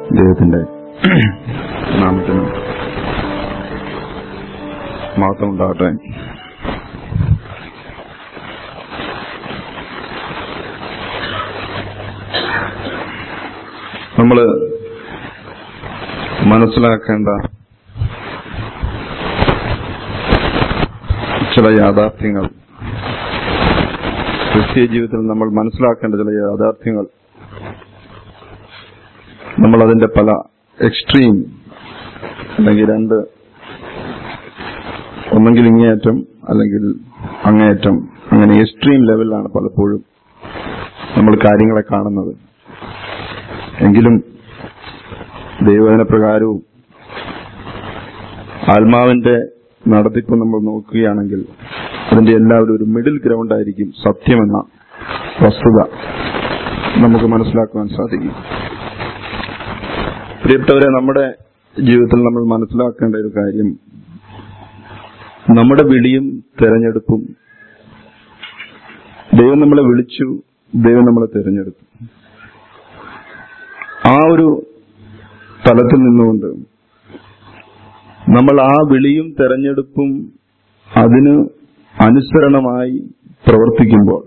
ദൈവത്തിന്റെ നാമത്തിന് മഹത്വം ഉണ്ടാകട്ടെ നമ്മള് മനസ്സിലാക്കേണ്ട ചില യാഥാർത്ഥ്യങ്ങൾ ക്രിസ്തീയ ജീവിതത്തിൽ നമ്മൾ മനസ്സിലാക്കേണ്ട ചില യാഥാർത്ഥ്യങ്ങൾ നമ്മൾ അതിന്റെ പല എക്സ്ട്രീം അല്ലെങ്കിൽ രണ്ട് ഒന്നെങ്കിൽ ഇങ്ങേയറ്റം അല്ലെങ്കിൽ അങ്ങേയറ്റം അങ്ങനെ എക്സ്ട്രീം ലെവലിലാണ് പലപ്പോഴും നമ്മൾ കാര്യങ്ങളെ കാണുന്നത് എങ്കിലും ദൈവദിന പ്രകാരവും ആത്മാവിന്റെ നടത്തിപ്പ് നമ്മൾ നോക്കുകയാണെങ്കിൽ അതിന്റെ എല്ലാവരും ഒരു മിഡിൽ ഗ്രൗണ്ട് ആയിരിക്കും സത്യമെന്ന വസ്തുത നമുക്ക് മനസ്സിലാക്കുവാൻ സാധിക്കും പ്രിയപ്പെട്ടവരെ നമ്മുടെ ജീവിതത്തിൽ നമ്മൾ മനസ്സിലാക്കേണ്ട ഒരു കാര്യം നമ്മുടെ വിളിയും തെരഞ്ഞെടുപ്പും ദൈവം നമ്മളെ വിളിച്ചു ദൈവം നമ്മളെ തിരഞ്ഞെടുത്തു ആ ഒരു തലത്തിൽ നിന്നുകൊണ്ട് നമ്മൾ ആ വിളിയും തെരഞ്ഞെടുപ്പും അതിന് അനുസരണമായി പ്രവർത്തിക്കുമ്പോൾ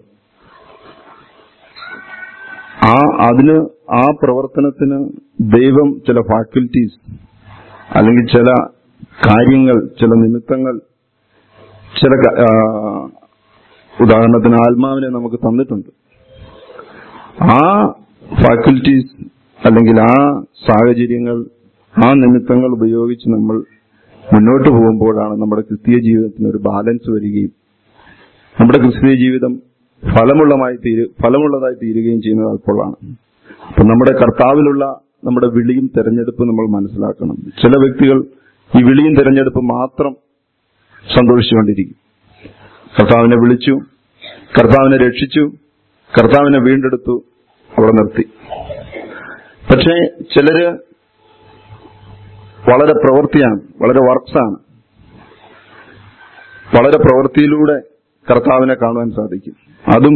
ആ അതിന് ആ പ്രവർത്തനത്തിന് ദൈവം ചില ഫാക്കൽറ്റീസ് അല്ലെങ്കിൽ ചില കാര്യങ്ങൾ ചില നിമിത്തങ്ങൾ ചില ഉദാഹരണത്തിന് ആത്മാവിനെ നമുക്ക് തന്നിട്ടുണ്ട് ആ ഫാക്കൽറ്റീസ് അല്ലെങ്കിൽ ആ സാഹചര്യങ്ങൾ ആ നിമിത്തങ്ങൾ ഉപയോഗിച്ച് നമ്മൾ മുന്നോട്ട് പോകുമ്പോഴാണ് നമ്മുടെ ക്രിസ്തീയ ജീവിതത്തിന് ഒരു ബാലൻസ് വരികയും നമ്മുടെ ക്രിസ്തീയ ജീവിതം ഫലമുള്ളമായി തീരു ഫലമുള്ളതായി തീരുകയും ചെയ്യുന്നത് അപ്പോഴാണ് അപ്പൊ നമ്മുടെ കർത്താവിലുള്ള നമ്മുടെ വിളിയും തെരഞ്ഞെടുപ്പും നമ്മൾ മനസ്സിലാക്കണം ചില വ്യക്തികൾ ഈ വിളിയും തെരഞ്ഞെടുപ്പും മാത്രം സന്തോഷിച്ചുകൊണ്ടിരിക്കും കർത്താവിനെ വിളിച്ചു കർത്താവിനെ രക്ഷിച്ചു കർത്താവിനെ വീണ്ടെടുത്തു അവിടെ നിർത്തി പക്ഷേ ചിലര് വളരെ പ്രവൃത്തിയാണ് വളരെ വർക്ക്സാണ് വളരെ പ്രവൃത്തിയിലൂടെ കർത്താവിനെ കാണുവാൻ സാധിക്കും അതും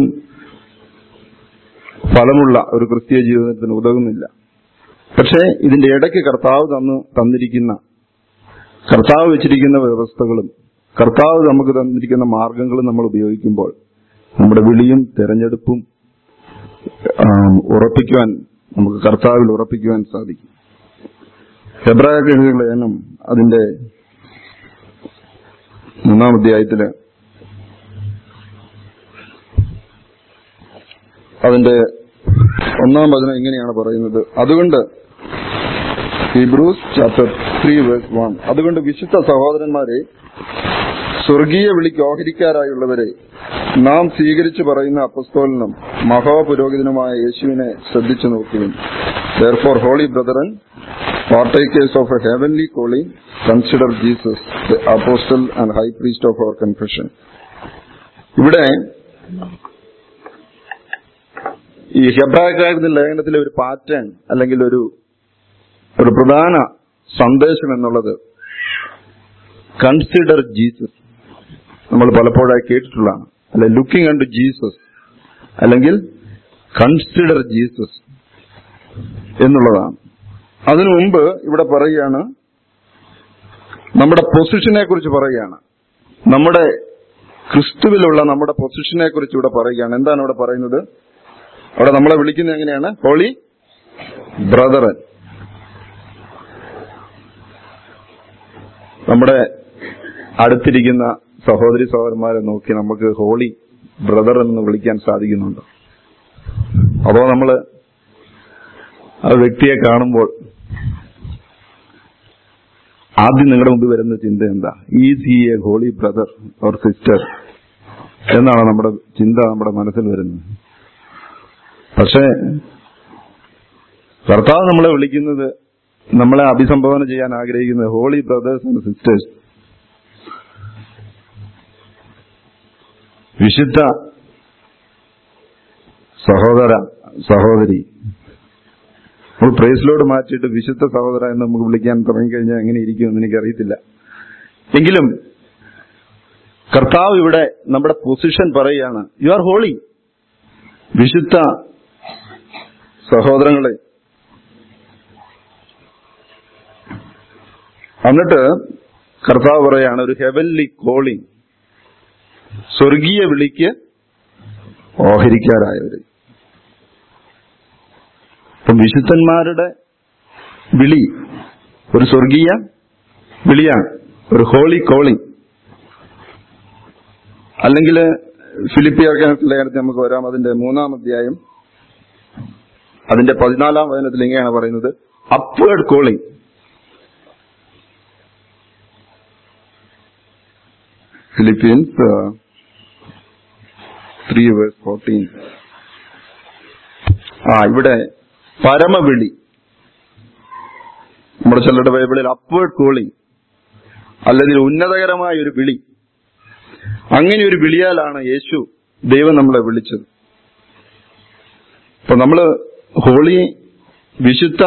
ഫലമുള്ള ഒരു ക്രിസ്തീയ ജീവിതത്തിന് ഉതകുന്നില്ല പക്ഷേ ഇതിന്റെ ഇടയ്ക്ക് കർത്താവ് തന്നു തന്നിരിക്കുന്ന കർത്താവ് വെച്ചിരിക്കുന്ന വ്യവസ്ഥകളും കർത്താവ് നമുക്ക് തന്നിരിക്കുന്ന മാർഗങ്ങളും നമ്മൾ ഉപയോഗിക്കുമ്പോൾ നമ്മുടെ വിളിയും തെരഞ്ഞെടുപ്പും ഉറപ്പിക്കുവാൻ നമുക്ക് കർത്താവിൽ ഉറപ്പിക്കുവാൻ സാധിക്കും ഹെബ്രായ ലേഖനം അതിന്റെ മൂന്നാം അധ്യായത്തില് അതിന്റെ ഒന്നാം വചനം ഇങ്ങനെയാണ് പറയുന്നത് അതുകൊണ്ട് Hebrews chapter three verse one അതുകൊണ്ട് വിശുദ്ധ സഹോദരന്മാരെ സ്വർഗീയ വിളിക്ക് ഓഹരിക്കാരായുള്ളവരെ നാം സ്വീകരിച്ചു പറയുന്ന അപ്പസ്തോലനും മഹാപുരോഹിതനുമായ യേശുവിനെ ശ്രദ്ധിച്ചു നോക്കുകയും therefore holy brethren partakers of a heavenly calling consider Jesus the apostle and high priest of our confession ഇവിടെ ഈ ഹെബ്രായക്കാരുടെ ലേഖനത്തിലെ ഒരു പാറ്റേൺ അല്ലെങ്കിൽ ഒരു ഒരു പ്രധാന സന്ദേശം എന്നുള്ളത് കൺസിഡർ ജീസസ് നമ്മൾ പലപ്പോഴായി കേട്ടിട്ടുള്ളതാണ് അല്ലെ ലുക്കിംഗ് അണ്ട് ജീസസ് അല്ലെങ്കിൽ കൺസിഡർ ജീസസ് എന്നുള്ളതാണ് അതിനു മുമ്പ് ഇവിടെ പറയുകയാണ് നമ്മുടെ പൊസിഷനെ കുറിച്ച് പറയുകയാണ് നമ്മുടെ ക്രിസ്തുവിലുള്ള നമ്മുടെ പൊസിഷനെ കുറിച്ച് ഇവിടെ പറയുകയാണ് എന്താണ് ഇവിടെ പറയുന്നത് അവിടെ നമ്മളെ വിളിക്കുന്നത് എങ്ങനെയാണ് ഹോളി ബ്രദറൻ നമ്മുടെ അടുത്തിരിക്കുന്ന സഹോദരി സഹോദരന്മാരെ നോക്കി നമുക്ക് ഹോളി ബ്രദർ എന്ന് വിളിക്കാൻ സാധിക്കുന്നുണ്ട് അതോ നമ്മള് ആ വ്യക്തിയെ കാണുമ്പോൾ ആദ്യം നിങ്ങളുടെ മുമ്പിൽ വരുന്ന ചിന്ത എന്താ is he a holy brother or sister എന്നാണ് നമ്മുടെ ചിന്ത നമ്മുടെ മനസ്സിൽ വരുന്നത് പക്ഷേ കർത്താവ് നമ്മളെ വിളിക്കുന്നത് നമ്മളെ അഭിസംബോധന ചെയ്യാൻ ആഗ്രഹിക്കുന്നത് ഹോളി ബ്രദേഴ്സ് ആൻഡ് സിസ്റ്റേഴ്സ് വിശുദ്ധ സഹോദര സഹോദരി നമ്മൾ പ്രേസിലോട് മാറ്റിയിട്ട് വിശുദ്ധ സഹോദര എന്ന് നമുക്ക് വിളിക്കാൻ തുടങ്ങിക്കഴിഞ്ഞാൽ എങ്ങനെ ഇരിക്കുമെന്ന് എനിക്കറിയത്തില്ല എങ്കിലും കർത്താവ് ഇവിടെ നമ്മുടെ പൊസിഷൻ പറയുകയാണ് യു ആർ ഹോളി വിശുദ്ധ സഹോദരങ്ങളെ എന്നിട്ട് കർത്താവ് പറയാണ് ഒരു ഹെവൻലി കോളിംഗ് സ്വർഗീയ വിളിക്ക് ഓഹരിക്കാരായവര് അപ്പം വിശുദ്ധന്മാരുടെ വിളി ഒരു സ്വർഗീയ വിളിയാണ് ഒരു ഹോളി കോളിംഗ് അല്ലെങ്കിൽ ഫിലിപ്പിയർക്ക് ലേഖനത്തിൽ നമുക്ക് വരാം അതിന്റെ മൂന്നാം അധ്യായം അതിന്റെ പതിനാലാം വചനത്തിൽ ഇങ്ങനെയാണ് പറയുന്നത് upward calling Philippians three verse fourteen ആ ഇവിടെ പരമവിളി നമ്മുടെ ചിലരുടെ ബൈബിളിൽ അപ്വേർഡ് കോളിംഗ് അല്ലെങ്കിൽ ഉന്നതകരമായ ഒരു വിളി അങ്ങനെ ഒരു വിളിയാലാണ് യേശു ദൈവം നമ്മളെ വിളിച്ചത് അപ്പൊ നമ്മള് ഹോളി വിശുദ്ധ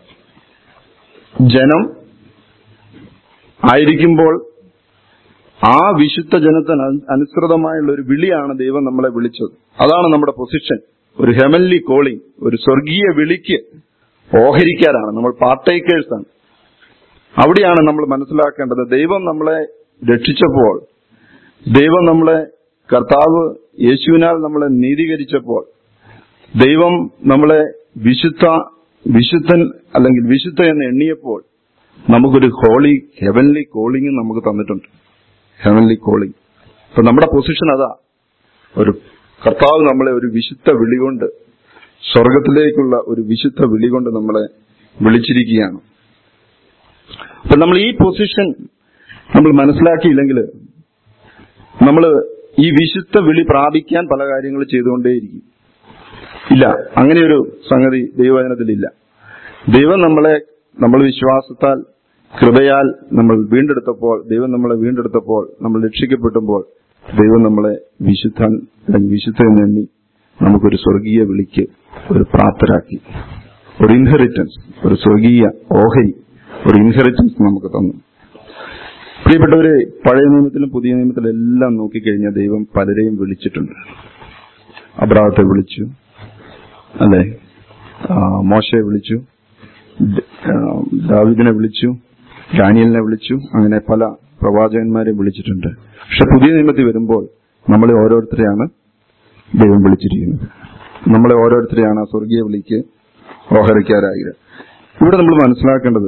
ജനം ആയിരിക്കുമ്പോൾ ആ വിശുദ്ധ ജനത്തിന് അന് അനുസൃതമായുള്ള ഒരു വിളിയാണ് ദൈവം നമ്മളെ വിളിച്ചത് അതാണ് നമ്മുടെ പൊസിഷൻ ഒരു ഹെമൻലി കോളിംഗ് ഒരു സ്വർഗീയ വിളിക്ക് ഓഹരിക്കാരാണ് നമ്മൾ പാർട്ടേക്കേഴ്സ് ആണ് അവിടെയാണ് നമ്മൾ മനസ്സിലാക്കേണ്ടത് ദൈവം നമ്മളെ രക്ഷിച്ചപ്പോൾ ദൈവം നമ്മളെ കർത്താവ് യേശുവിനാൽ നമ്മളെ നീതീകരിച്ചപ്പോൾ ദൈവം നമ്മളെ വിശുദ്ധ വിശുദ്ധൻ അല്ലെങ്കിൽ വിശുദ്ധ എന്ന് എണ്ണിയപ്പോൾ നമുക്കൊരു ഹോളി ഹെവൻലി കോളിംഗ് നമുക്ക് തന്നിട്ടുണ്ട് ഹെവൻലി കോളിംഗ് അപ്പൊ നമ്മുടെ പൊസിഷൻ അതാ ഒരു കർത്താവ് നമ്മളെ ഒരു വിശുദ്ധ വിളി കൊണ്ട് സ്വർഗത്തിലേക്കുള്ള ഒരു വിശുദ്ധ വിളി കൊണ്ട് നമ്മളെ വിളിച്ചിരിക്കുകയാണ് അപ്പൊ നമ്മൾ ഈ പൊസിഷൻ നമ്മൾ മനസ്സിലാക്കിയില്ലെങ്കിൽ നമ്മൾ ഈ വിശുദ്ധ വിളി പ്രാപിക്കാൻ പല കാര്യങ്ങൾ ചെയ്തുകൊണ്ടേയിരിക്കും ഇല്ല അങ്ങനെ ഒരു സംഗതി ദൈവവചനത്തിലില്ല ദൈവം നമ്മളെ നമ്മൾ വിശ്വാസത്താൽ കൃപയാൽ നമ്മൾ വീണ്ടെടുത്തപ്പോൾ ദൈവം നമ്മളെ വീണ്ടെടുത്തപ്പോൾ നമ്മൾ രക്ഷിക്കപ്പെട്ടുമ്പോൾ ദൈവം നമ്മളെ വിശുദ്ധൻ അല്ലെങ്കിൽ വിശുദ്ധ എണ്ണി നമുക്കൊരു സ്വർഗീയ വിളിക്ക് ഒരു പ്രാപ്തരാക്കി ഒരു ഇൻഹെറിറ്റൻസ് ഒരു സ്വർഗീയ ഓഹരി ഒരു ഇൻഹെറിറ്റൻസ് നമുക്ക് തന്നു പ്രിയപ്പെട്ടവരെ പഴയ നിയമത്തിലും പുതിയ നിയമത്തിലും എല്ലാം നോക്കിക്കഴിഞ്ഞാൽ ദൈവം പലരെയും വിളിച്ചിട്ടുണ്ട് അബ്രാഹത്തെ വിളിച്ചു അല്ലെ ആ, മോശയെ വിളിച്ചു ദ- ആ, ദാവീദിനെ വിളിച്ചു ഡാനിയലിനെ വിളിച്ചു അങ്ങനെ പല പ്രവാചകന്മാരെ വിളിച്ചിട്ടുണ്ട് പക്ഷെ പുതിയ നിയമത്തിൽ വരുമ്പോൾ നമ്മളെ ഓരോരുത്തരെയാണ് ദൈവം വിളിച്ചിരിക്കുന്നത് നമ്മളെ ഓരോരുത്തരെയാണ് ആ സ്വർഗീയ വിളിക്ക് ഓഹരിക്കാരായത് ഇവിടെ നമ്മൾ മനസ്സിലാക്കേണ്ടത്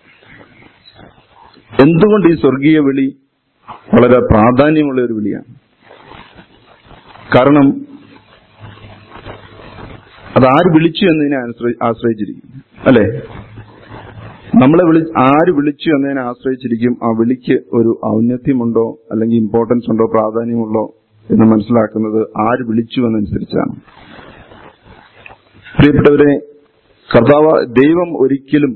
എന്തുകൊണ്ട് ഈ സ്വർഗീയ വിളി വളരെ പ്രാധാന്യമുള്ള ഒരു വിളിയാണ് കാരണം അത് ആര് വിളിച്ചു എന്നതിനെ ആശ്രയി- ആശ്രയിച്ചിരിക്കും അല്ലെ നമ്മളെ വിളി ആര് വിളിച്ചു എന്നതിനെ ആശ്രയിച്ചിരിക്കും ആ വിളിക്ക് ഒരു ഔന്നത്യമുണ്ടോ അല്ലെങ്കിൽ ഇമ്പോർട്ടൻസ് ഉണ്ടോ പ്രാധാന്യമുള്ളോ എന്ന് മനസ്സിലാക്കുന്നത് ആര് വിളിച്ചു എന്നനുസരിച്ചാണ് പ്രിയപ്പെട്ടവരെ കർത്താവ് ദൈവം ഒരിക്കലും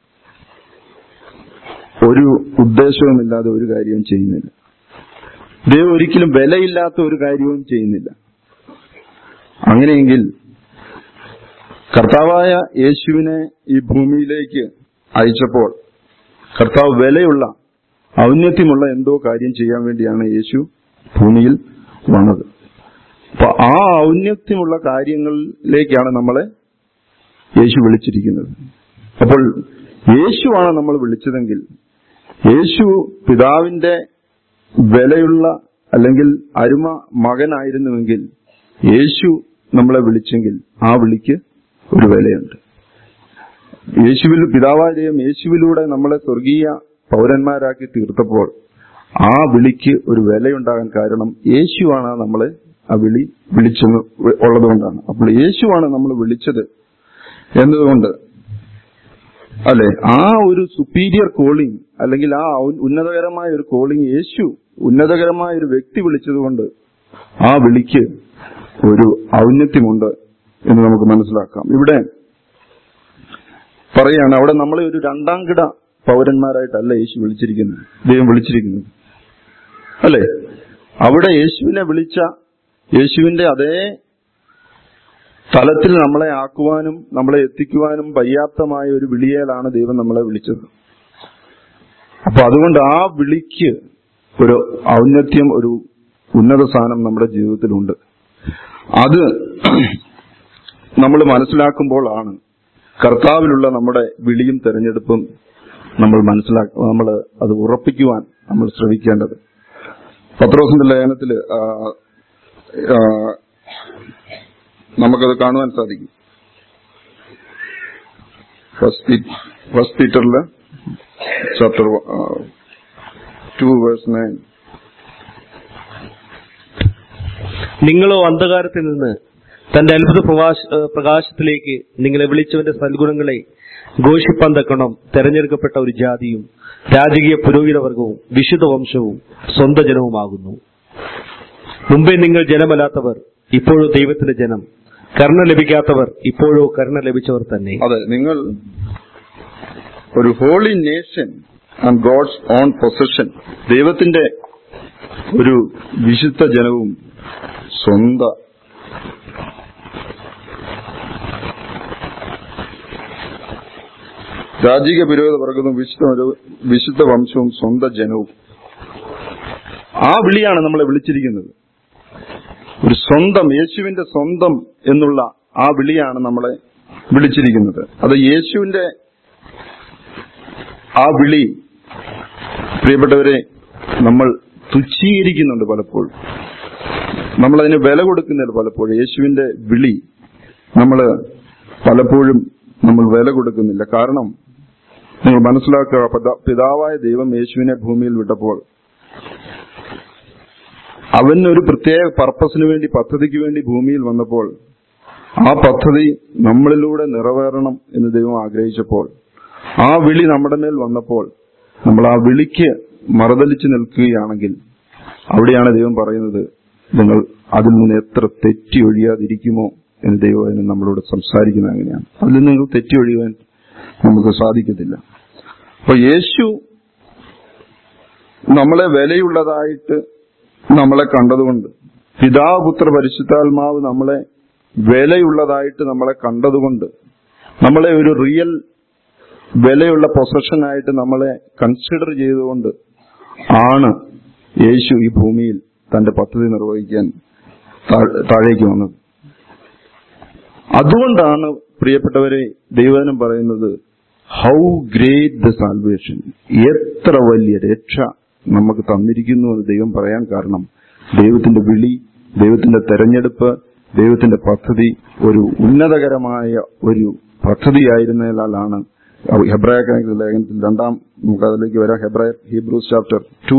ഒരു ഉദ്ദേശവുമില്ലാതെ ഒരു കാര്യവും ചെയ്യുന്നില്ല ദൈവം ഒരിക്കലും വിലയില്ലാത്ത ഒരു കാര്യവും ചെയ്യുന്നില്ല അങ്ങനെയെങ്കിൽ കർത്താവായ യേശുവിനെ ഈ ഭൂമിയിലേക്ക് അയച്ചപ്പോൾ കർത്താവ് വിലയുള്ള ഔന്നത്യമുള്ള എന്തോ കാര്യം ചെയ്യാൻ വേണ്ടിയാണ് യേശു ഭൂമിയിൽ വന്നത് അപ്പൊ ആ ഔന്നത്യമുള്ള കാര്യങ്ങളിലേക്കാണ് നമ്മളെ യേശു വിളിച്ചിരിക്കുന്നത് അപ്പോൾ യേശുവാണ് നമ്മൾ വിളിച്ചതെങ്കിൽ യേശു പിതാവിന്റെ വിലയുള്ള അല്ലെങ്കിൽ അരുമ മകനായിരുന്നുവെങ്കിൽ യേശു നമ്മളെ വിളിച്ചെങ്കിൽ ആ വിളിക്ക് ഒരു വിലയുണ്ട് യേശുവിൽ പിതാവായ ദൈവം യേശുവിലൂടെ നമ്മളെ സ്വർഗീയ പൗരന്മാരാക്കി തീർത്തപ്പോൾ ആ വിളിക്ക് ഒരു വിലയുണ്ടാകാൻ കാരണം യേശുവാണ് നമ്മളെ ആ വിളി വിളിച്ചെന്ന് ഉള്ളതുകൊണ്ടാണ് അപ്പോൾ യേശുവാണ് നമ്മൾ വിളിച്ചത് എന്നതുകൊണ്ട് അല്ലെ ആ ഒരു സുപ്പീരിയർ കോളിംഗ് അല്ലെങ്കിൽ ആ ഔ- ഉന്നതകരമായ ഒരു കോളിംഗ് യേശു ഉന്നതകരമായ ഒരു വ്യക്തി വിളിച്ചതുകൊണ്ട് ആ വിളിക്ക് ഒരു ഔന്നത്യമുണ്ട് എന്ന് നമുക്ക് മനസ്സിലാക്കാം ഇവിടെ പറയാണ് അവിടെ നമ്മളെ ഒരു രണ്ടാം കിട പൗരന്മാരായിട്ടല്ല യേശു വിളിച്ചിരിക്കുന്നത് ദൈവം വിളിച്ചിരിക്കുന്നത് അല്ലെ അവിടെ യേശുവിനെ വിളിച്ച യേശുവിന്റെ അതേ തലത്തിൽ നമ്മളെ ആക്കുവാനും നമ്മളെ എത്തിക്കുവാനും പര്യാപ്തമായ ഒരു വിളിയേലാണ് ദൈവം നമ്മളെ വിളിച്ചത് അപ്പൊ അതുകൊണ്ട് ആ വിളിക്ക് ഒരു ഔന്നത്യം ഒരു ഉന്നത സ്ഥാനം നമ്മുടെ ജീവിതത്തിലുണ്ട് അത് നമ്മൾ മനസ്സിലാക്കുമ്പോഴാണ് കർത്താവിലുള്ള നമ്മുടെ വിളിയും തെരഞ്ഞെടുപ്പും നമ്മൾ മനസ്സിലാക്ക നമ്മൾ അത് ഉറപ്പിക്കുവാൻ നമ്മൾ ശ്രമിക്കേണ്ടത് പത്രോസിന്റെ ലേഖനത്തില് ആ, ആ, നമുക്കത് കാണുവാൻ സാധിക്കും ഫസ്റ്റ് പീറ്ററില് ചാപ്റ്റർ ടു വേഴ്സ് നയൻ നിങ്ങളോ അന്ധകാരത്തിൽ നിന്ന് തന്റെ അത്ഭുത പ്രകാശ- ഏഹ് പ്രകാശത്തിലേക്ക് നിങ്ങളെ വിളിച്ചവന്റെ സൽഗുണങ്ങളെ ഘോഷിപ്പാൻ തക്കണം തെരഞ്ഞെടുക്കപ്പെട്ട ഒരു ജാതിയും രാജകീയ പുരോഹിതവർഗവും വിശുദ്ധ വംശവും സ്വന്തം ജനവുമാകുന്നു മുമ്പേ നിങ്ങൾ ജനമല്ലാത്തവർ ഇപ്പോഴോ ദൈവത്തിന്റെ ജനം കരുണ ലഭിക്കാത്തവർ ഇപ്പോഴോ കരുണ ലഭിച്ചവർ തന്നെ അതെ നിങ്ങൾ ഒരു holy nation and God's own possession ദൈവത്തിന്റെ ഒരു വിശുദ്ധ ജനവും സ്വന്ത രാജീക വിരോധ വർഗവും വിശുദ്ധ വിശുദ്ധ വംശവും സ്വന്തം ജനവും ആ വിളിയാണ് നമ്മളെ വിളിച്ചിരിക്കുന്നത് ഒരു സ്വന്തം യേശുവിന്റെ സ്വന്തം എന്നുള്ള ആ വിളിയാണ് നമ്മളെ വിളിച്ചിരിക്കുന്നത് അത് യേശുവിന്റെ ആ വിളി പ്രിയപ്പെട്ടവരെ നമ്മൾ തുച്ഛീകരിക്കുന്നുണ്ട് പലപ്പോഴും നമ്മൾ അതിന് വില കൊടുക്കുന്നില്ല പലപ്പോഴും യേശുവിന്റെ വിളി നമ്മൾ പലപ്പോഴും നമ്മൾ വില കൊടുക്കുന്നില്ല കാരണം നിങ്ങൾ മനസ്സിലാക്കുക പിതാ- പിതാവായ ദൈവം യേശുവിനെ ഭൂമിയിൽ വിട്ടപ്പോൾ അവൻ ഒരു പ്രത്യേക പർപ്പസിന് വേണ്ടി പദ്ധതിക്ക് വേണ്ടി ഭൂമിയിൽ വന്നപ്പോൾ ആ പദ്ധതി നമ്മളിലൂടെ നിറവേറണം എന്ന് ദൈവം ആഗ്രഹിച്ചപ്പോൾ ആ വിളി നമ്മുടെ മേൽ വന്നപ്പോൾ നമ്മൾ ആ വിളിക്ക് മറുതലിച്ച് നിൽക്കുകയാണെങ്കിൽ അവിടെയാണ് ദൈവം പറയുന്നത് നിങ്ങൾ അതിൽ നിന്ന് എത്ര തെറ്റി ഒഴിയാതിരിക്കുമോ എന്ന് ദൈവം അതിന് നമ്മളോട് സംസാരിക്കുന്നത് അങ്ങനെയാണ് അതിൽ നിന്ന് നിങ്ങൾ തെറ്റി ഒഴിയുവാൻ നമുക്ക് സാധിക്കത്തില്ല അപ്പൊ യേശു നമ്മളെ വിലയുള്ളതായിട്ട് നമ്മളെ കണ്ടതുകൊണ്ട് പിതാവ് പുത്ര പരിശുദ്ധാത്മാവ് നമ്മളെ വിലയുള്ളതായിട്ട് നമ്മളെ കണ്ടതുകൊണ്ട് നമ്മളെ ഒരു റിയൽ വിലയുള്ള പൊസഷനായിട്ട് നമ്മളെ കൺസിഡർ ചെയ്തുകൊണ്ട് ആണ് യേശു ഈ ഭൂമിയിൽ തന്റെ പദ്ധതി നിർവഹിക്കാൻ താഴ്- താഴേക്ക് വന്നത് അതുകൊണ്ടാണ് പ്രിയപ്പെട്ടവരെ ദൈവനം പറയുന്നത് ഹൗ ഗ്രേറ്റ് ദ സാൽവേഷൻ എത്ര വലിയ രക്ഷ നമുക്ക് തന്നിരിക്കുന്നു എന്ന് ദൈവം പറയാൻ കാരണം ദൈവത്തിന്റെ വിളി ദൈവത്തിന്റെ തെരഞ്ഞെടുപ്പ് ദൈവത്തിന്റെ പദ്ധതി ഒരു ഉന്നതകരമായ ഒരു പദ്ധതിയായിരുന്നതിനാലാണ് ഹെബ്രായ ലേഖനത്തിൽ രണ്ടാം നമുക്ക് അതിലേക്ക് വരാം ഹെബ്രായ ഹീബ്രൂസ് ചാപ്റ്റർ ടു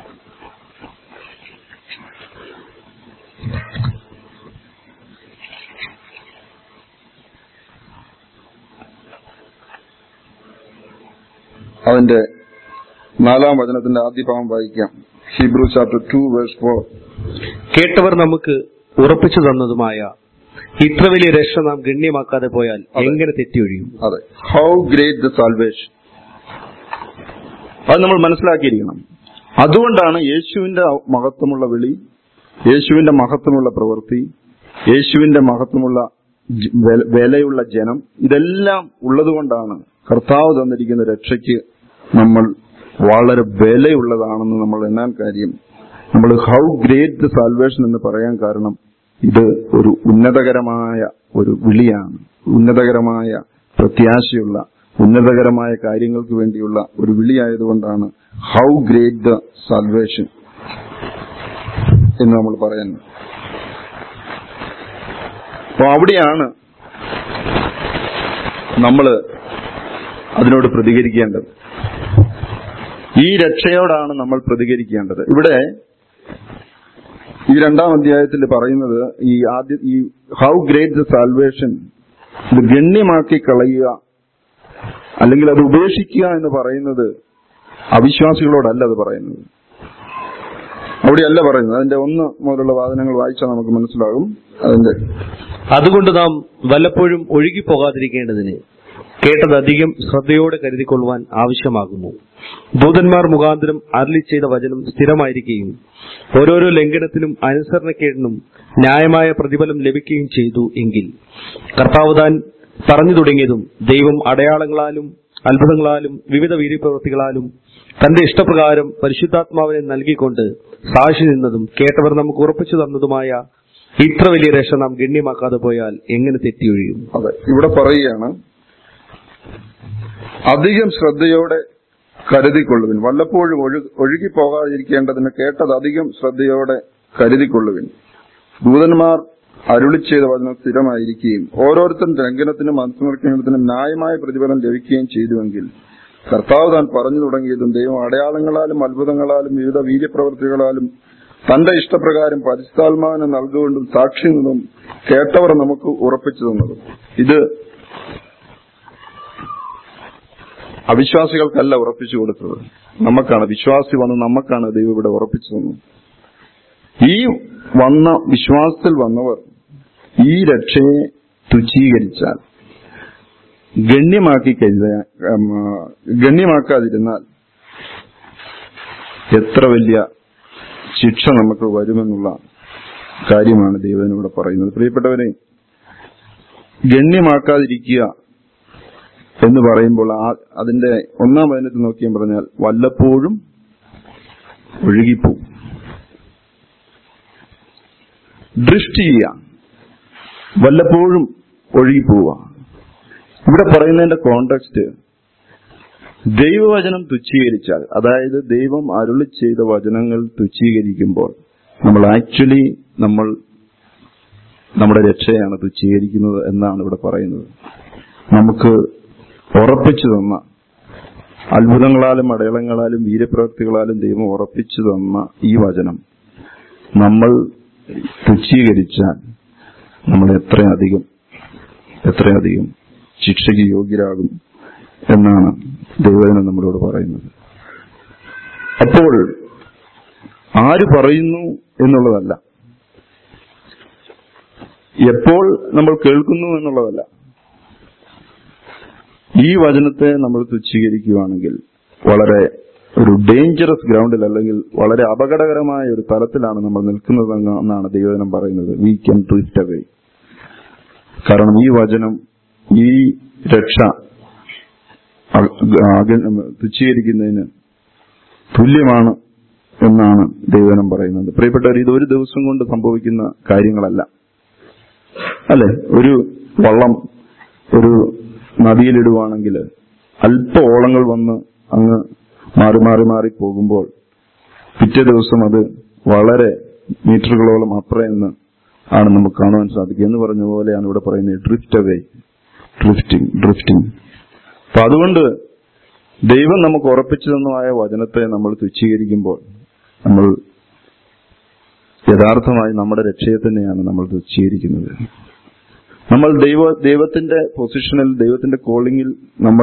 അതിന്റെ നാലാം വചനത്തിന്റെ ആദ്യ ഭാഗം വായിക്കാം Hebrew chapter two verse four കേട്ടവർ നമുക്ക് ഉറപ്പിച്ചു തന്നതുമായ ഇത്ര വലിയ രക്ഷ നാം ഗണ്യമാക്കാതെ പോയാൽ അതെ. എങ്ങനെ തെറ്റിയൊഴിയും അതെ ഹൗ ഗ്രേറ്റ് ദ സാൽവേഷൻ അത് നമ്മൾ മനസ്സിലാക്കിയിരിക്കണം അതുകൊണ്ടാണ് യേശുവിന്റെ മഹത്വമുള്ള വിളി യേശുവിന്റെ മഹത്വമുള്ള പ്രവൃത്തി യേശുവിന്റെ മഹത്വമുള്ള ജ- വെ- വിലയുള്ള ജനം ഇതെല്ലാം ഉള്ളതുകൊണ്ടാണ് കർത്താവ് തന്നിരിക്കുന്ന രക്ഷയ്ക്ക് നമ്മൾ വളരെ വിലയുള്ളതാണെന്ന് നമ്മൾ എണ്ണാൻ കാര്യം നമ്മൾ ഹൗ ഗ്രേറ്റ് ദ സാൽവേഷൻ എന്ന് പറയാൻ കാരണം ഇത് ഒരു ഉന്നതകരമായ ഒരു വിളിയാണ് ഉന്നതകരമായ പ്രത്യാശയുള്ള ഉന്നതകരമായ കാര്യങ്ങൾക്ക് വേണ്ടിയുള്ള ഒരു വിളിയായതുകൊണ്ടാണ് ഹൗ ഗ്രേറ്റ് ദ സാൽവേഷൻ എന്ന് നമ്മൾ പറയുന്നത് അപ്പൊ അവിടെയാണ് നമ്മൾ അതിനോട് പ്രതികരിക്കേണ്ടത് ഈ രക്ഷയോടാണ് നമ്മൾ പ്രതികരിക്കേണ്ടത് ഇവിടെ ഈ രണ്ടാം അധ്യായത്തിൽ പറയുന്നത് ഈ ആദ്യ ഈ ഹൗ ഗ്രേറ്റ് ദ സാൽവേഷൻ ഇത് ഗണ്യമാക്കി കളയുക അല്ലെങ്കിൽ അത് ഉപേക്ഷിക്കുക എന്ന് പറയുന്നത് അവിശ്വാസികളോടല്ല അത് പറയുന്നത് അവിടെയല്ല പറയുന്നത് അതിന്റെ ഒന്ന് മുതലുള്ള വാദനങ്ങൾ വായിച്ചാൽ നമുക്ക് മനസ്സിലാകും അതിന്റെ അതുകൊണ്ട് നാം വല്ലപ്പോഴും ഒഴുകിപ്പോകാതിരിക്കേണ്ടതിന് കേട്ടത് അധികം ശ്രദ്ധയോടെ കരുതിക്കൊള്ളുവാൻ ആവശ്യമാകുന്നു ദൂതന്മാർ മുഖാന്തരം അരളി ചെയ്ത വചനം സ്ഥിരമായിരിക്കുകയും ഓരോരോ ലംഘനത്തിനും അനുസരണക്കേടിനും ന്യായമായ പ്രതിഫലം ലഭിക്കുകയും ചെയ്തു എങ്കിൽ കർത്താവ് താൻ പറഞ്ഞു തുടങ്ങിയതും ദൈവം അടയാളങ്ങളാലും അത്ഭുതങ്ങളാലും വിവിധ വീര്യപ്രവൃത്തികളാലും തന്റെ ഇഷ്ടപ്രകാരം പരിശുദ്ധാത്മാവിനെ നൽകിക്കൊണ്ട് സാക്ഷി നിന്നതും കേട്ടവർ നമുക്ക് ഉറപ്പിച്ചു തന്നതുമായ ഇത്ര വലിയ രക്ഷ നാം ഗണ്യമാക്കാതെ പോയാൽ എങ്ങനെ തെറ്റിയൊഴിയും അതെ ഇവിടെ പറയുകയാണ് അധികം ശ്രദ്ധയോടെ കരുതിക്കൊള്ളുവിൻ വല്ലപ്പോഴും ഒഴു ഒഴുകിപ്പോകാതിരിക്കേണ്ടതിന് കേട്ടത് അധികം ശ്രദ്ധയോടെ കരുതിക്കൊള്ളുവിൻ ദൂതന്മാർ അരുളി ചെയ്ത വചനം സ്ഥിരമായിരിക്കുകയും ഓരോരുത്തരും ലംഘനത്തിനും മനസ്സമർപ്പണത്തിനും ന്യായമായ പ്രതിഫലം ലഭിക്കുകയും ചെയ്തുവെങ്കിൽ കർത്താവ് താൻ പറഞ്ഞു തുടങ്ങിയതും ദൈവം അടയാളങ്ങളാലും അത്ഭുതങ്ങളാലും വിവിധ വീര്യപ്രവൃത്തികളാലും തന്റെ ഇഷ്ടപ്രകാരം പരിശുദ്ധാത്മാവിനെ നൽകുകൊണ്ടും സാക്ഷി നിന്നും കേട്ടവർ നമുക്ക് ഉറപ്പിച്ചു തന്നതും ഇത് അവിശ്വാസികൾക്കല്ല ഉറപ്പിച്ചു കൊടുത്തത് നമുക്കാണ് വിശ്വാസി വന്ന് നമുക്കാണ് ദൈവം ഇവിടെ ഉറപ്പിച്ചു തന്നത് ഈ വന്ന വിശ്വാസത്തിൽ വന്നവർ ഈ രക്ഷയെ തുച്ഛീകരിച്ചാൽ ഗണ്യമാക്കി കഴിഞ്ഞ ഗണ്യമാക്കാതിരുന്നാൽ എത്ര വലിയ ശിക്ഷ നമുക്ക് വരുമെന്നുള്ള കാര്യമാണ് ദൈവം ഇവിടെ പറയുന്നത് പ്രിയപ്പെട്ടവരെ ഗണ്യമാക്കാതിരിക്കുക എന്ന് പറയുമ്പോൾ ആ അതിന്റെ ഒന്നാം വചനത്തിൽ നോക്കിയാൽ പറഞ്ഞാൽ വല്ലപ്പോഴും ഒഴുകിപ്പോവും ഡ്രിഫ്റ്റ് ചെയ്യുക വല്ലപ്പോഴും ഒഴുകിപ്പോവുക ഇവിടെ പറയുന്നതിന്റെ കോണ്ടെക്സ്റ്റ് ദൈവവചനം തുച്ഛീകരിച്ചാൽ അതായത് ദൈവം അരുളി ചെയ്ത വചനങ്ങൾ തുച്ഛീകരിക്കുമ്പോൾ നമ്മൾ ആക്ച്വലി നമ്മൾ നമ്മുടെ രക്ഷയാണ് തുച്ഛീകരിക്കുന്നത് എന്നാണ് ഇവിടെ പറയുന്നത് നമുക്ക് ഉറപ്പിച്ചു തന്ന അത്ഭുതങ്ങളാലും അടയാളങ്ങളാലും വീരപ്രവൃത്തികളാലും ദൈവം ഉറപ്പിച്ചു തന്ന ഈ വചനം നമ്മൾ തുച്ഛീകരിച്ചാൽ നമ്മൾ എത്രയധികം എത്രയധികം ശിക്ഷയ്ക്ക് യോഗ്യരാകും എന്നാണ് ദൈവജനം നമ്മളോട് പറയുന്നത് അപ്പോൾ ആര് പറയുന്നു എന്നുള്ളതല്ല എപ്പോൾ നമ്മൾ കേൾക്കുന്നു എന്നുള്ളതല്ല ഈ വചനത്തെ നമ്മൾ തുച്ഛീകരിക്കുകയാണെങ്കിൽ വളരെ ഒരു ഡേഞ്ചറസ് ഗ്രൗണ്ടിൽ അല്ലെങ്കിൽ വളരെ അപകടകരമായ ഒരു തലത്തിലാണ് നമ്മൾ നിൽക്കുന്നത് എന്നാണ് ദൈവജനം പറയുന്നത് വി ക്യാൻ ഡ്രിഫ്റ്റ് അവേ കാരണം ഈ വചനം ഈ രക്ഷ തുച്ഛീകരിക്കുന്നതിന് തുല്യമാണ് എന്നാണ് ദൈവനം പറയുന്നത് പ്രിയപ്പെട്ടവർ ഇത് ഒരു ദിവസം കൊണ്ട് സംഭവിക്കുന്ന കാര്യങ്ങളല്ല അല്ലെ ഒരു വള്ളം ഒരു നദിയിലിടുവാണെങ്കിൽ അല്പ ഓളങ്ങൾ വന്ന് അങ്ങ് മാറി മാറി മാറി പോകുമ്പോൾ പിറ്റേ ദിവസം അത് വളരെ മീറ്ററുകളോളം അപ്പുറയെന്ന് ആണ് നമുക്ക് കാണുവാൻ സാധിക്കുക എന്ന് പറഞ്ഞ പോലെയാണ് ഇവിടെ പറയുന്നത് ഡ്രിഫ്റ്റ് അവേ ഡ്രിഫ്റ്റിംഗ് ഡ്രിഫ്റ്റിംഗ് അപ്പൊ അതുകൊണ്ട് ദൈവം നമുക്ക് ഉറപ്പിച്ചു തന്നതായ വചനത്തെ നമ്മൾ തുച്ഛീകരിക്കുമ്പോൾ നമ്മൾ യഥാർത്ഥമായി നമ്മുടെ രക്ഷയെ തന്നെയാണ് നമ്മൾ തുച്ഛീകരിക്കുന്നത് നമ്മൾ ദൈവ ദൈവത്തിന്റെ പൊസിഷനിൽ ദൈവത്തിന്റെ കോളിംഗിൽ നമ്മൾ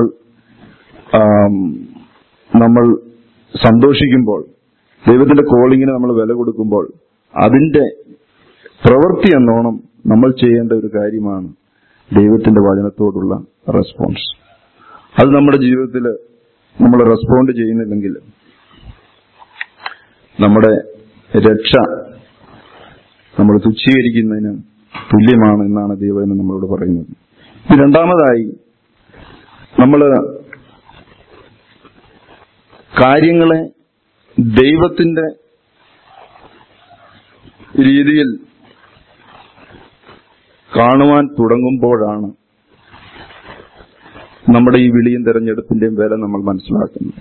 നമ്മൾ സന്തോഷിക്കുമ്പോൾ ദൈവത്തിന്റെ കോളിങ്ങിന് നമ്മൾ വില കൊടുക്കുമ്പോൾ അതിന്റെ പ്രവൃത്തി എന്നോണം നമ്മൾ ചെയ്യേണ്ട ഒരു കാര്യമാണ് ദൈവത്തിന്റെ വചനത്തോടുള്ള റെസ്പോൺസ് അത് നമ്മുടെ ജീവിതത്തിൽ നമ്മൾ റെസ്പോണ്ട് ചെയ്യുന്നില്ലെങ്കിൽ നമ്മുടെ രക്ഷ നമ്മൾ തുച്ഛീകരിക്കുന്നതിന് തുല്യമാണ് എന്നാണ് ദൈവജനം നമ്മളോട് പറയുന്നത് ഈ രണ്ടാമതായി നമ്മൾ കാര്യങ്ങളെ ദൈവത്തിന്റെ രീതിയിൽ കാണുവാൻ തുടങ്ങുമ്പോഴാണ് നമ്മുടെ ഈ വിളിയും തെരഞ്ഞെടുപ്പിന്റെയും വില നമ്മൾ മനസ്സിലാക്കുന്നത്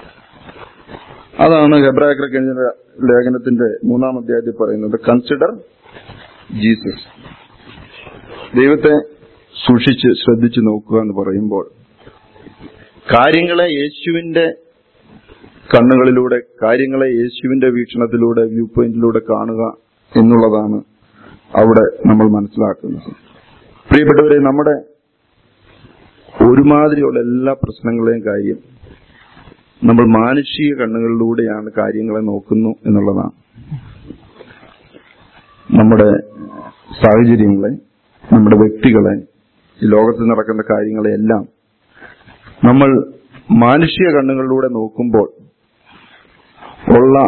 അതാണ് ഹെബ്രായക്കർക്ക് ലേഖനത്തിന്റെ മൂന്നാം അധ്യായത്തിൽ പറയുന്നത് കൺസിഡർ ജീസസ് ദൈവത്തെ സൂക്ഷിച്ച് ശ്രദ്ധിച്ചു നോക്കുക എന്ന് പറയുമ്പോൾ കാര്യങ്ങളെ യേശുവിന്റെ കണ്ണുകളിലൂടെ കാര്യങ്ങളെ യേശുവിന്റെ വീക്ഷണത്തിലൂടെ വ്യൂ പോയിന്റിലൂടെ കാണുക എന്നുള്ളതാണ് അവിടെ നമ്മൾ മനസ്സിലാക്കുന്നത് പ്രിയപ്പെട്ടവരെ നമ്മുടെ ഒരുമാതിരിയുള്ള എല്ലാ പ്രശ്നങ്ങളെയും കാര്യം നമ്മൾ മാനുഷിക കണ്ണുകളിലൂടെയാണ് കാര്യങ്ങളെ നോക്കുന്നു എന്നുള്ളതാണ് നമ്മുടെ സാഹചര്യങ്ങളെ നമ്മുടെ വ്യക്തികളെ ഈ ലോകത്ത് നടക്കുന്ന കാര്യങ്ങളെ എല്ലാം നമ്മൾ മാനുഷിക കണ്ണുകളിലൂടെ നോക്കുമ്പോൾ ഉള്ള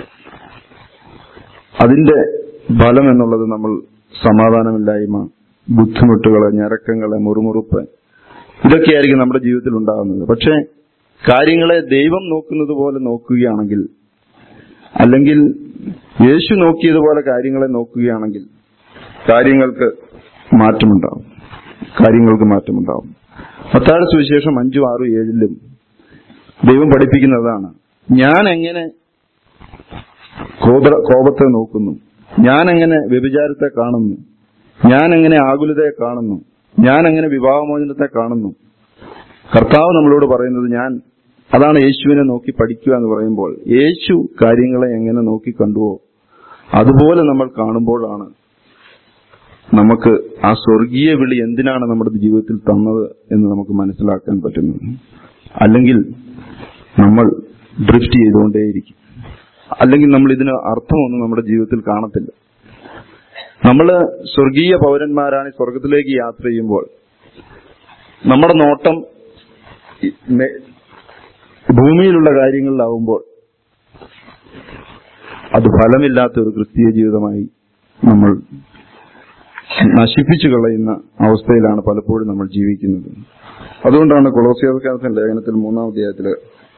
അതിന്റെ ഫലം എന്നുള്ളത് നമ്മൾ സമാധാനമില്ലായ്മ ബുദ്ധിമുട്ടുകള് ഞരക്കങ്ങള് മുറുമുറുപ്പ് ഇതൊക്കെയായിരിക്കും നമ്മുടെ ജീവിതത്തിൽ ഉണ്ടാകുന്നത് പക്ഷെ കാര്യങ്ങളെ ദൈവം നോക്കുന്നത് പോലെ നോക്കുകയാണെങ്കിൽ അല്ലെങ്കിൽ യേശു നോക്കിയതുപോലെ കാര്യങ്ങളെ നോക്കുകയാണെങ്കിൽ കാര്യങ്ങൾക്ക് മാറ്റമുണ്ടാവും കാര്യങ്ങൾക്ക് മാറ്റമുണ്ടാവും പത്താഴ സുവിശേഷം അഞ്ചും ആറും ഏഴിലും ദൈവം പഠിപ്പിക്കുന്നതാണ് ഞാൻ എങ്ങനെ കോപ- കോപത്തെ നോക്കുന്നു ഞാൻ എങ്ങനെ വ്യഭിചാരത്തെ കാണുന്നു ഞാൻ എങ്ങനെ ആകുലതയെ കാണുന്നു ഞാൻ എങ്ങനെ വിവാഹമോചനത്തെ കാണുന്നു കർത്താവ് നമ്മളോട് പറയുന്നത് ഞാൻ അതാണ് യേശുവിനെ നോക്കി പഠിക്കുക എന്ന് പറയുമ്പോൾ യേശു കാര്യങ്ങളെ എങ്ങനെ നോക്കി കണ്ടുവോ അതുപോലെ നമ്മൾ കാണുമ്പോഴാണ് നമുക്ക് ആ സ്വർഗീയ വിളി എന്തിനാണ് നമ്മുടെ ജീവിതത്തിൽ തന്നത് എന്ന് നമുക്ക് മനസ്സിലാക്കാൻ പറ്റുന്നത് അല്ലെങ്കിൽ നമ്മൾ ഡ്രിഫ്റ്റ് ചെയ്തുകൊണ്ടേയിരിക്കും അല്ലെങ്കിൽ നമ്മൾ ഇതിന് അർത്ഥമൊന്നും നമ്മുടെ ജീവിതത്തിൽ കാണത്തില്ല നമ്മൾ സ്വർഗീയ പൗരന്മാരാണ് ഈ സ്വർഗത്തിലേക്ക് യാത്ര ചെയ്യുമ്പോൾ നമ്മുടെ നോട്ടം ഈ മെ- ഭൂമിയിലുള്ള കാര്യങ്ങളിലാവുമ്പോൾ അത് ഫലമില്ലാത്ത ഒരു ക്രിസ്തീയ ജീവിതമായി നമ്മൾ നശിപ്പിച്ചു കളയുന്ന അവസ്ഥയിലാണ് പലപ്പോഴും നമ്മൾ ജീവിക്കുന്നത് അതുകൊണ്ടാണ് കൊളോസിയാസ്കാരൻ ലേഖനത്തിൽ മൂന്നാം അധ്യായത്തില്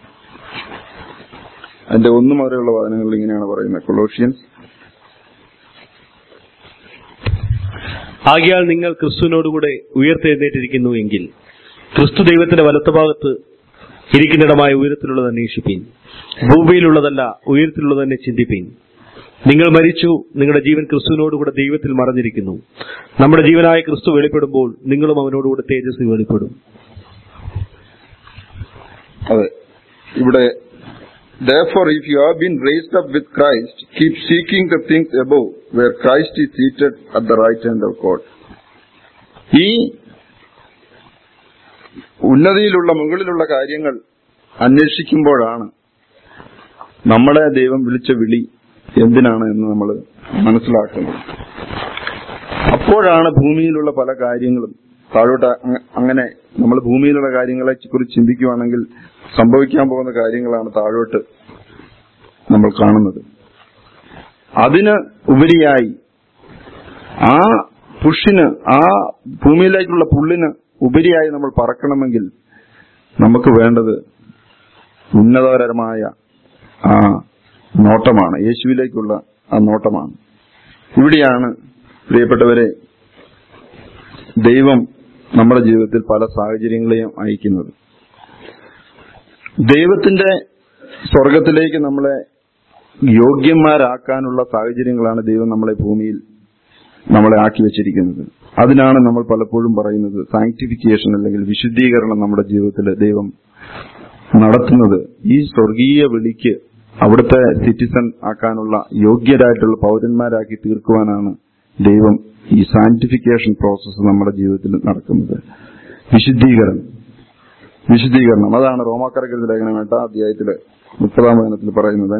അതിന്റെ ഒന്നു മുതലുള്ള വാദനങ്ങളിൽ ഇങ്ങനെയാണ് പറയുന്നത് കൊളോഷ്യൻസ് ആകിയാൽ നിങ്ങൾ ക്രിസ്തുവിനോടുകൂടെ ഉയർത്തെഴുന്നേറ്റിരിക്കുന്നു എങ്കിൽ ക്രിസ്തു ദൈവത്തിന്റെ വലത്തുഭാഗത്ത് ഇരിക്കുന്നിടമായ ഉയരത്തിലുള്ളത് അന്വേഷിപ്പീൻ ഭൂമിയിലുള്ളതല്ല ഉയരത്തിലുള്ളത് തന്നെ ചിന്തിപ്പീൻ നിങ്ങൾ മരിച്ചു നിങ്ങളുടെ ജീവൻ ക്രിസ്തുവിനോടുകൂടെ ദൈവത്തിൽ മറഞ്ഞിരിക്കുന്നു നമ്മുടെ ജീവനായ ക്രിസ്തു വെളിപ്പെടുമ്പോൾ നിങ്ങളും അവനോടുകൂടെ തേജസ് വെളിപ്പെടും അതെ ഇവിടെ Therefore, if you have been raised up with Christ, keep seeking the things above, where Christ is seated at the right hand of God. ഈ ഉന്നതിയിലുള്ള മുകളിലുള്ള കാര്യങ്ങൾ അന്വേഷിക്കുമ്പോഴാണ് നമ്മളെ ദൈവം വിളിച്ച വിളി എന്തിനാണ് എന്ന് നമ്മൾ മനസ്സിലാക്കുന്നത് അപ്പോഴാണ് ഭൂമിയിലുള്ള പല കാര്യങ്ങളും താഴോട്ട് അങ്ങ- അങ്ങനെ നമ്മൾ ഭൂമിയിലുള്ള കാര്യങ്ങളെ കുറിച്ച് ചിന്തിക്കുകയാണെങ്കിൽ സംഭവിക്കാൻ പോകുന്ന കാര്യങ്ങളാണ് താഴോട്ട് നമ്മൾ കാണുന്നത് അതിന് ഉപരിയായി ആ പുഷിന് ആ ഭൂമിയിലേക്കുള്ള പുള്ളിന് ഉപരിയായി നമ്മൾ പറക്കണമെങ്കിൽ നമുക്ക് വേണ്ടത് ഉന്നതപരമായ ആ നോട്ടമാണ് യേശുവിലേക്കുള്ള ആ നോട്ടമാണ് ഇവിടെയാണ് പ്രിയപ്പെട്ടവരെ ദൈവം നമ്മുടെ ജീവിതത്തിൽ പല സാഹചര്യങ്ങളെയും അയക്കുന്നത് ദൈവത്തിന്റെ സ്വർഗത്തിലേക്ക് നമ്മളെ യോഗ്യന്മാരാക്കാനുള്ള സാഹചര്യങ്ങളാണ് ദൈവം നമ്മളെ ഭൂമിയിൽ നമ്മളെ ആക്കി വെച്ചിരിക്കുന്നത് അതിനാണ് നമ്മൾ പലപ്പോഴും പറയുന്നത് സാങ്ക്ടിഫിക്കേഷൻ അല്ലെങ്കിൽ വിശുദ്ധീകരണം നമ്മുടെ ജീവിതത്തിൽ ദൈവം നടത്തുന്നത് ഈ സ്വർഗീയ വിളിക്ക് അവിടുത്തെ സിറ്റിസൺ ആക്കാനുള്ള യോഗ്യരായിട്ടുള്ള പൗരന്മാരാക്കി തീർക്കുവാനാണ് ദൈവം ഈ സാന്റിഫിക്കേഷൻ പ്രോസസ്സ് നമ്മുടെ ജീവിതത്തിൽ നടക്കുന്നത് വിശുദ്ധീകരണം വിശുദ്ധീകരണം അതാണ് റോമാക്കരകൽ ലേഖനം എട്ടാം അധ്യായത്തില് മുപ്പതാം വചനത്തിൽ പറയുന്നത്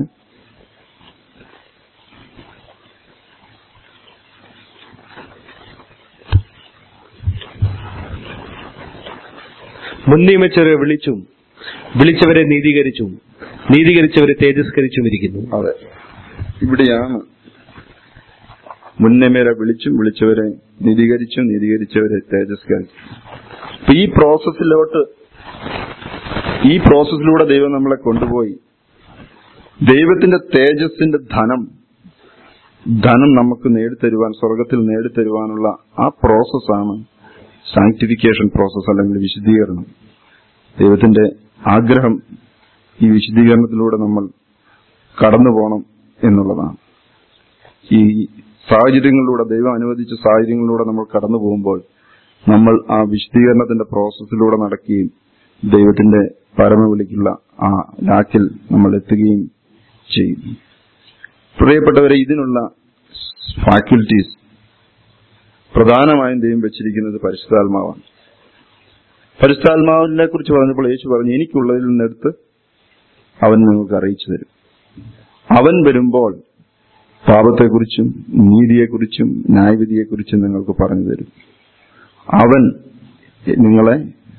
മുൻ നിയമിച്ചവരെ വിളിച്ചും വിളിച്ചവരെ നീതീകരിച്ചും നീതീകരിച്ചവരെ തേജസ്കരിച്ചും ഇരിക്കുന്നു അതെ ഇവിടെയാണ് മുന്നമേരെ വിളിച്ചും വിളിച്ചവരെ നീതീകരിച്ചും നീതീകരിച്ചവരെ തേജസ്കരിച്ചു അപ്പൊ ഈ പ്രോസസ്സിലോട്ട് ഈ പ്രോസസ്സിലൂടെ ദൈവം നമ്മളെ കൊണ്ടുപോയി ദൈവത്തിന്റെ തേജസ്സിന്റെ ധനം ധനം നമുക്ക് നേടിത്തരുവാൻ സ്വർഗത്തിൽ നേടിത്തരുവാനുള്ള ആ പ്രോസസ്സാണ് സാങ്ക്ടിഫിക്കേഷൻ പ്രോസസ്സ് അല്ലെങ്കിൽ വിശുദ്ധീകരണം ദൈവത്തിന്റെ ആഗ്രഹം ഈ വിശുദ്ധീകരണത്തിലൂടെ നമ്മൾ കടന്നു പോകണം എന്നുള്ളതാണ് ഈ സാഹചര്യങ്ങളിലൂടെ ദൈവം അനുവദിച്ച സാഹചര്യങ്ങളിലൂടെ നമ്മൾ കടന്നു പോകുമ്പോൾ നമ്മൾ ആ വിശുദ്ധീകരണത്തിന്റെ പ്രോസസ്സിലൂടെ നടക്കുകയും ദൈവത്തിന്റെ പരമവിളിക്കുള്ള ആ ലാക്കിൽ നമ്മൾ എത്തുകയും ചെയ്യും പ്രിയപ്പെട്ടവരെ ഇതിനുള്ള ഫാക്കൽറ്റീസ് പ്രധാനമായും ദൈവം വെച്ചിരിക്കുന്നത് പരിശുദ്ധാത്മാവാണ് പരിശുദ്ധാത്മാവിനെ കുറിച്ച് പറഞ്ഞപ്പോൾ യേശു പറഞ്ഞു എനിക്കുള്ളതിൽ നിന്നെടുത്ത് അവൻ നിങ്ങൾക്ക് അറിയിച്ചു തരും അവൻ വരുമ്പോൾ പാപത്തെക്കുറിച്ചും നീതിയെക്കുറിച്ചും ന്യായവിധിയെക്കുറിച്ചും നിങ്ങൾക്ക് പറഞ്ഞു തരും അവൻ നിങ്ങളെ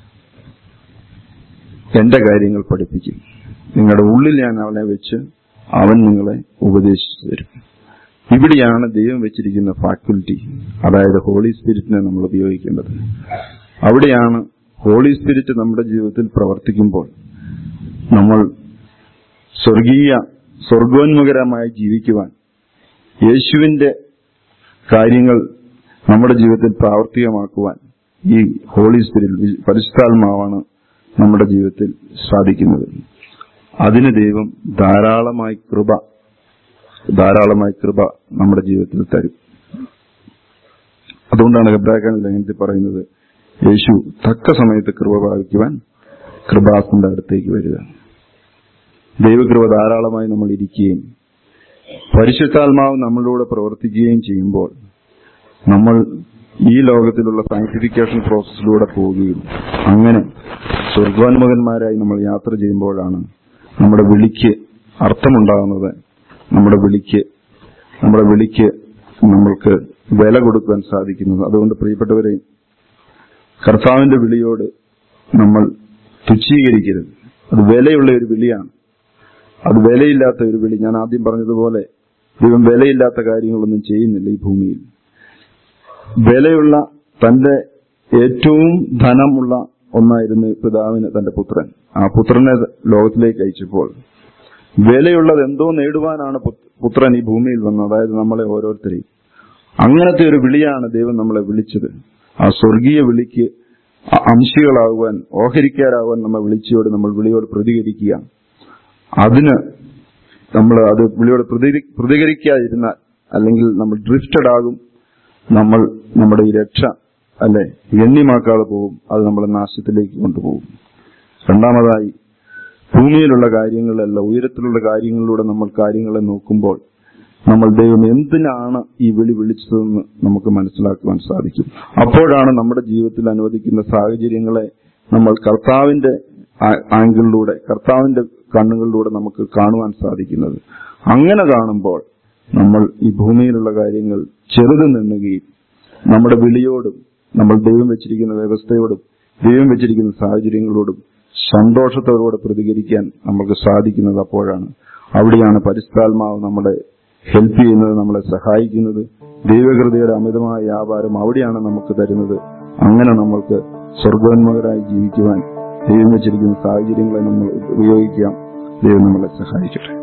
എന്റെ കാര്യങ്ങൾ പഠിപ്പിക്കും നിങ്ങളുടെ ഉള്ളിൽ ഞാൻ അവനെ വെച്ച് അവൻ നിങ്ങളെ ഉപദേശിച്ചു തരും ഇവിടെയാണ് ദൈവം വെച്ചിരിക്കുന്ന ഫാക്കൽറ്റി അതായത് ഹോളി സ്പിരിറ്റിനെ നമ്മൾ ഉപയോഗിക്കേണ്ടത് അവിടെയാണ് ഹോളി സ്പിരിറ്റ് നമ്മുടെ ജീവിതത്തിൽ പ്രവർത്തിക്കുമ്പോൾ നമ്മൾ സ്വർഗീയ സ്വർഗോന്മുഖരമായി ജീവിക്കുവാൻ യേശുവിന്റെ കാര്യങ്ങൾ നമ്മുടെ ജീവിതത്തിൽ പ്രാവർത്തികമാക്കുവാൻ ഈ ഹോളി സ്പിരിറ്റ് പരിശുദ്ധാത്മാവാണ് നമ്മുടെ ജീവിതത്തിൽ സാധിക്കുന്നത് അതിന് ദൈവം ധാരാളമായി കൃപ ധാരാളമായി കൃപ നമ്മുടെ ജീവിതത്തിൽ തരും അതുകൊണ്ടാണ് ഹെബ്രാക്കാൻ ലേഖനത്തിൽ പറയുന്നത് യേശു തക്ക സമയത്ത് കൃപ പ്രാപിക്കുവാൻ കൃപാസന്റെ അടുത്തേക്ക് വരിക ദൈവകൃപ ധാരാളമായി നമ്മൾ ഇരിക്കുകയും പരിശുദ്ധാത്മാവ് നമ്മളിലൂടെ പ്രവർത്തിക്കുകയും ചെയ്യുമ്പോൾ നമ്മൾ ഈ ലോകത്തിലുള്ള സയന്റിഫിക്കേഷൻ പ്രോസസ്സിലൂടെ പോവുകയും അങ്ങനെ സ്വർഗോന്മുഖന്മാരായി നമ്മൾ യാത്ര ചെയ്യുമ്പോഴാണ് നമ്മുടെ വിളിക്ക് അർത്ഥമുണ്ടാകുന്നത് നമ്മുടെ വിളിക്ക് നമ്മുടെ വിളിക്ക് നമ്മൾക്ക് വില കൊടുക്കാൻ സാധിക്കുന്നത് അതുകൊണ്ട് പ്രിയപ്പെട്ടവരെ കർത്താവിന്റെ വിളിയോട് നമ്മൾ തുച്ഛീകരിക്കരുത് അത് വിലയുള്ള ഒരു വിളിയാണ് അത് വിലയില്ലാത്ത ഒരു വിളി ഞാൻ ആദ്യം പറഞ്ഞതുപോലെ ദൈവം വിലയില്ലാത്ത കാര്യങ്ങളൊന്നും ചെയ്യുന്നില്ല ഈ ഭൂമിയിൽ വിലയുള്ള തന്റെ ഏറ്റവും ധനമുള്ള ഒന്നായിരുന്നു പിതാവിന് തന്റെ പുത്രൻ ആ പുത്രനെ ലോകത്തിലേക്ക് അയച്ചപ്പോൾ വിലയുള്ളത് എന്തോ നേടുവാനാണ് പുത്രൻ ഈ ഭൂമിയിൽ വന്നത് അതായത് നമ്മളെ ഓരോരുത്തരെയും അങ്ങനത്തെ ഒരു വിളിയാണ് ദൈവം നമ്മളെ വിളിച്ചത് ആ സ്വർഗീയ വിളിക്ക് അംശികളാകുവാൻ ഓഹരിക്കാരാകുവാൻ നമ്മെ വിളിച്ചയോട് നമ്മൾ വിളിയോട് പ്രതികരിക്കുക അതിന് നമ്മൾ അത് വിളിയോട് പ്രതികരിക്കാതിരുന്നാൽ അല്ലെങ്കിൽ നമ്മൾ ഡ്രിഫ്റ്റഡ് ആകും നമ്മൾ നമ്മുടെ ഈ രക്ഷ അല്ലെ ഗണ്യമാക്കാതെ പോകും അത് നമ്മളെ നാശത്തിലേക്ക് കൊണ്ടുപോകും രണ്ടാമതായി ഭൂമിയിലുള്ള കാര്യങ്ങളല്ല ഉയരത്തിലുള്ള കാര്യങ്ങളിലൂടെ നമ്മൾ കാര്യങ്ങളെ നോക്കുമ്പോൾ നമ്മൾ ദൈവം എന്തിനാണ് ഈ വിളി വിളിച്ചതെന്ന് നമുക്ക് മനസ്സിലാക്കുവാൻ സാധിക്കും അപ്പോഴാണ് നമ്മുടെ ജീവിതത്തിൽ അനുവദിക്കുന്ന സാഹചര്യങ്ങളെ നമ്മൾ കർത്താവിന്റെ ആംഗിളിലൂടെ കർത്താവിന്റെ കണ്ണുകളിലൂടെ നമുക്ക് കാണുവാൻ സാധിക്കുന്നത് അങ്ങനെ കാണുമ്പോൾ നമ്മൾ ഈ ഭൂമിയിലുള്ള കാര്യങ്ങൾ ചെറുത് നിന്നുകയും നമ്മുടെ വിളിയോടും നമ്മൾ ദൈവം വെച്ചിരിക്കുന്ന വ്യവസ്ഥയോടും ദൈവം വെച്ചിരിക്കുന്ന സാഹചര്യങ്ങളോടും സന്തോഷത്തോടുകൂടെ പ്രതികരിക്കാൻ നമുക്ക് സാധിക്കുന്നത് അപ്പോഴാണ് അവിടെയാണ് പരിസ്ഥാത്മാവ് നമ്മളെ ഹെൽപ്പ് ചെയ്യുന്നത് നമ്മളെ സഹായിക്കുന്നത് ദൈവകൃതയുടെ അമിതമായ വ്യാപാരം അവിടെയാണ് നമുക്ക് തരുന്നത് അങ്ങനെ നമ്മൾക്ക് സ്വർഗോന്മുഖരായി ജീവിക്കുവാൻ ദൈവം വെച്ചിരിക്കുന്ന സാഹചര്യങ്ങളെ നമ്മൾ ഉപയോഗിക്കാം ദൈവം നമ്മളെ സഹായിക്കട്ടെ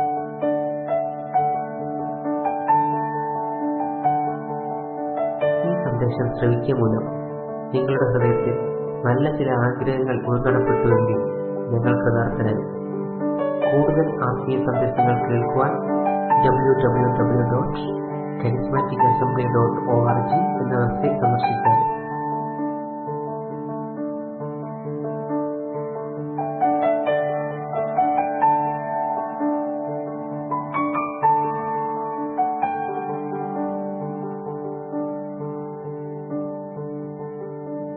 ഈ സന്ദേശം ശ്രവിക്കുക മൂലം നിങ്ങളുടെ ഹൃദയത്തിൽ നല്ല ചില ആഗ്രഹങ്ങൾ ഉൾക്കടപ്പെട്ടുവെങ്കിൽ ഞങ്ങൾ കൃതാർത്ഥനായി കൂടുതൽ ആത്മീയ സന്ദേശങ്ങൾ കേൾക്കുവാൻ W W W dot charismatic assembly dot O R G എന്ന വെബ്സൈറ്റ് സന്ദർശിച്ചാൽ